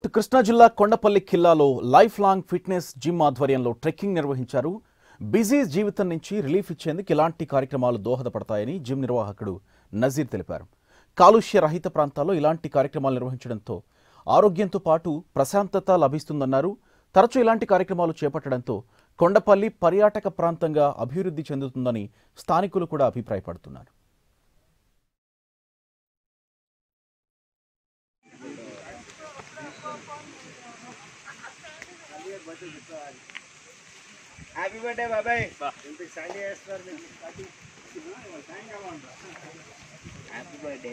కృష్ణా జిల్లా కొండపల్లి ఖిల్లాలో life long fitness gym ఆధ్వర్యంలో ట్రెక్కింగ్ నిర్వహించారు బిజీ జీవితం నుంచి రిలీఫ్ ఇచ్చేందుకు ఇలాంటి కార్యక్రమాలు దోహదపడతాయని జిమ్ నిర్వాహకుడు నజీర్ తెలిపారు కాలుష్య రహిత ప్రాంతాల్లో ఇలాంటి కార్యక్రమాలు నిర్వహించడంతో ఆరోగ్యంతో పాటు ప్రశాంతత లభిస్తుందన్నారు తరచూ ఇలాంటి కార్యక్రమాలు చేపట్టడంతో కొండపల్లి పర్యాటక ప్రాంతంగా అభివృద్ధి చెందుతుందని స్థానికులు కూడా అభిప్రాయపడుతున్నారు హ్యాపీ బర్త్డే బాబాయ్ ఇంటికి సండే చేస్తున్నారు హ్యాపీ బర్త్డే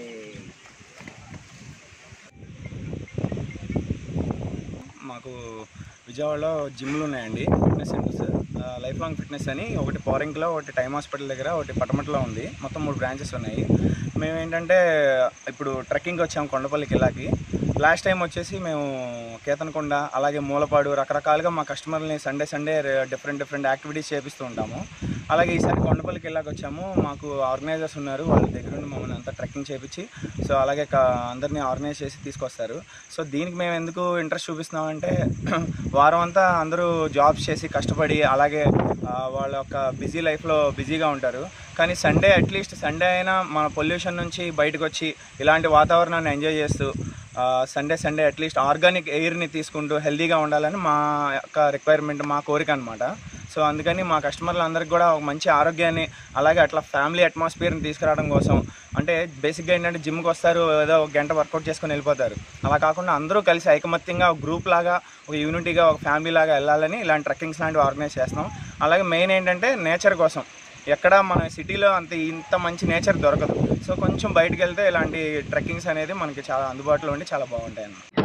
మాకు విజయవాడలో జిమ్లు ఉన్నాయండి ఫిట్నెస్ సెంటర్స్ ఆ, లైఫ్ లాంగ్ ఫిట్నెస్ అని ఒకటి పోరింగ్లో ఒకటి టైమ్ హాస్పిటల్ దగ్గర ఒకటి పటమట్లో ఉంది మొత్తం మూడు బ్రాంచెస్ ఉన్నాయి మేము ఏంటంటే ఇప్పుడు ట్రెక్కింగ్ వచ్చాము కొండపల్లి కిల్లాకి లాస్ట్ టైం వచ్చేసి మేము కేతనకొండ అలాగే మూలపాడు రకరకాలుగా మా కస్టమర్ని Sunday Sunday different different activities చేపిస్తూ ఉంటాము అలాగే ఈసారి కొండపల్లి కిల్లాకి వచ్చాము మాకు ఆర్గనైజర్స్ ఉన్నారు వాళ్ళ దగ్గర నుండి మమ్మల్ని అంతా ట్రెక్కింగ్ చేపించి సో అలాగే క- అందరినీ ఆర్గనైజ్ చేసి తీసుకొస్తారు సో దీనికి మేము ఎందుకు ఇంట్రెస్ట్ చూపిస్తున్నామంటే వారం అంతా అందరూ జాబ్స్ చేసి కష్టపడి అలాగే ఆ, వాళ్ళ యొక్క బిజీ లైఫ్లో బిజీగా ఉంటారు కానీ సండే అట్లీస్ట్ సండే అయినా మన పొల్యూషన్ నుంచి బయటకు వచ్చి ఇలాంటి వాతావరణాన్ని ఎంజాయ్ చేస్తూ సండే సండే అట్లీస్ట్ ఆర్గానిక్ ఎయిర్ని తీసుకుంటూ హెల్తీగా ఉండాలని మా యొక్క రిక్వైర్మెంట్ మా కోరిక అనమాట సో అందుకని మా కస్టమర్లు అందరికి కూడా ఒక మంచి ఆరోగ్యాన్ని అలాగే అట్లా ఫ్యామిలీ అట్మాస్ఫియర్ని తీసుకురావడం కోసం అంటే బేసిక్గా ఏంటంటే జిమ్కి వస్తారు ఏదో ఒక గంట వర్కౌట్ చేసుకొని వెళ్ళిపోతారు అలా కాకుండా అందరూ కలిసి ఐకమత్యంగా ఒక గ్రూప్ లాగా ఒక యూనిటీగా ఒక ఫ్యామిలీ లాగా వెళ్ళాలని ఇలాంటి ట్రెక్కింగ్స్ లాంటివి ఆర్గనైజ్ చేస్తున్నాం అలాగే మెయిన్ ఏంటంటే నేచర్ కోసం ఎక్కడ మన సిటీలో అంత ఇంత మంచి నేచర్ దొరకదు సో కొంచెం బయటకు వెళ్తే ఇలాంటి ట్రెక్కింగ్స్ అనేది మనకి చాలా అందుబాటులో ఉండి చాలా బాగుంటాయి అన్నమాట